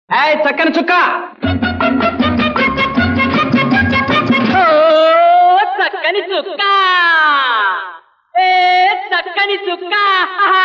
ఏయ్ చక్కని చుక్క ఓ చక్కని చుక్క ఏ చక్కని చుక్క ఆహా!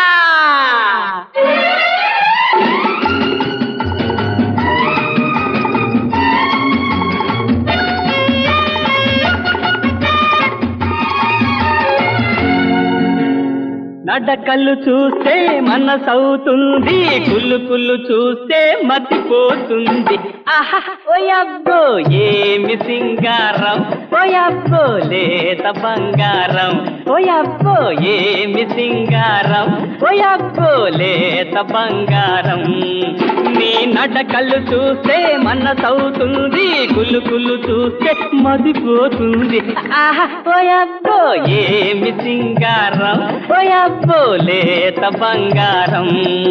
నడకళ్ళు చూస్తే మనసవుతుంది కుళ్ళు కుళ్ళు చూస్తే మతిపోతుంది ఆహా ఓయబ్బో ఏమి సింగారం ఓయబ్బో లేత బంగారం ఓయబ్బో ఏమి సింగారం ఓయబ్బో లేత బంగారం నీ నడకళ్ళు చూస్తే మనసవుతుంది కుళ్ళు కుళ్ళు చూస్తే మదిపోతుంది ఆహా ఓయబ్బో ఏమి సింగారం ఓయబ్బో లేత బంగారం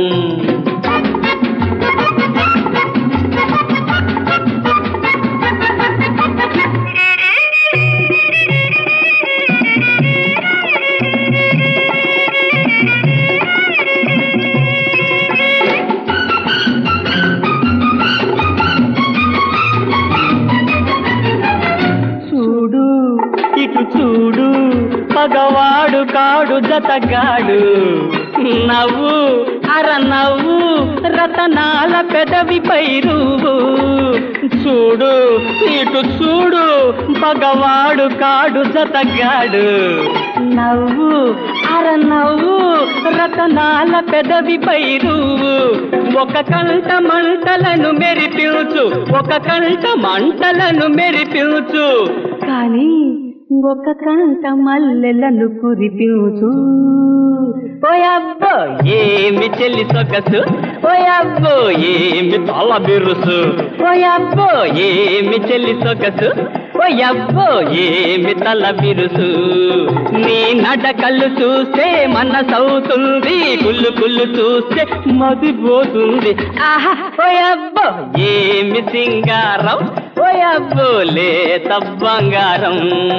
చూడు ఇటు చూడు పగవాడు కాడు జతగాడు నవ్వు అర నవ్వు రతనాల పెదవి పైరువు చూడు ఇటు చూడు పగవాడు కాడు జతగాడు నవ్వు అర నవ్వు రతనాల పెదవి పైరువు ఒక కంట మంటలను మెరిపించు ఒక కంట మంటలను మెరిపించు కానీ ఒక కంట మల్లెలను కురిపించు ఓయబ్బో ఏమి చెల్లి సొగసు ఓయబ్బో ఏమి తల బిరుసు ఓయబ్బో ఏమి చెల్లి సొగసు ఓయబ్బో ఏమి తల బిరుసు నీ నడకళ్ళు చూస్తే మనసవుతుంది కుళ్ళు కుళ్ళు చూస్తే మదిపోతుంది ఆహా ఓయబ్బో ఏమి సింగారం ఓయబ్బో లేత బంగారం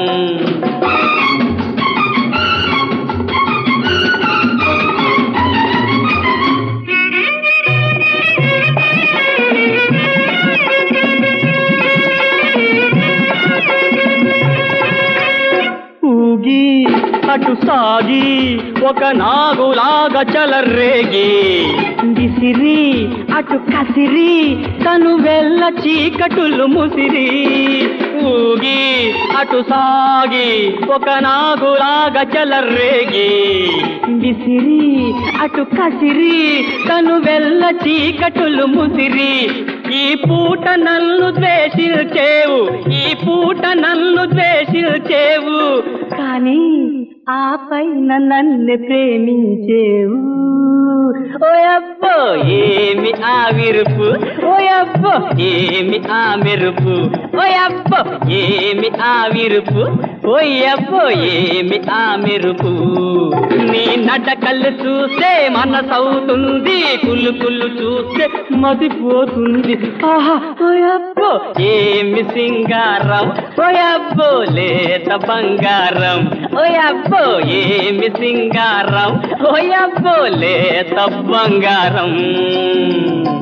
ఊగి అటు సాగి ఒక నాగులాగా చలరేగి విసిరి అటు కసిరి తను వెళ్ళ చీకటులు ముసిరి ఊగి అటు సాగి ఒక నాగులాగా చలరేగి విసిరి అటు కసిరి తను వెళ్ళ చీకటులు ముసిరి ఈ పూట నన్ను ద్వేషించేవు ఈ పూట నన్ను ద్వేషించేవు కానీ ఆ పైన నన్ను ప్రేమించేవు ఓయబ్బో ఏమి ఆ విరుపు ఓయబ్బో ఏమి ఆ మెరుపు ఓయబ్బో ఏమి ఆ విరుపు ఓయబ్బో ఏమి ఆ మెరుపు నీ నడకళ్ళు చూస్తే మనసవుతుంది కుళ్ళు కుళ్ళు చూస్తే మతిపోతుంది ఆహా ఓయబ్బో ఏమి సింగారం ఓయబ్బో లేత బంగారం ఓయబ్బో ఏమి సింగారం ఓయబ్బో లేత బంగారం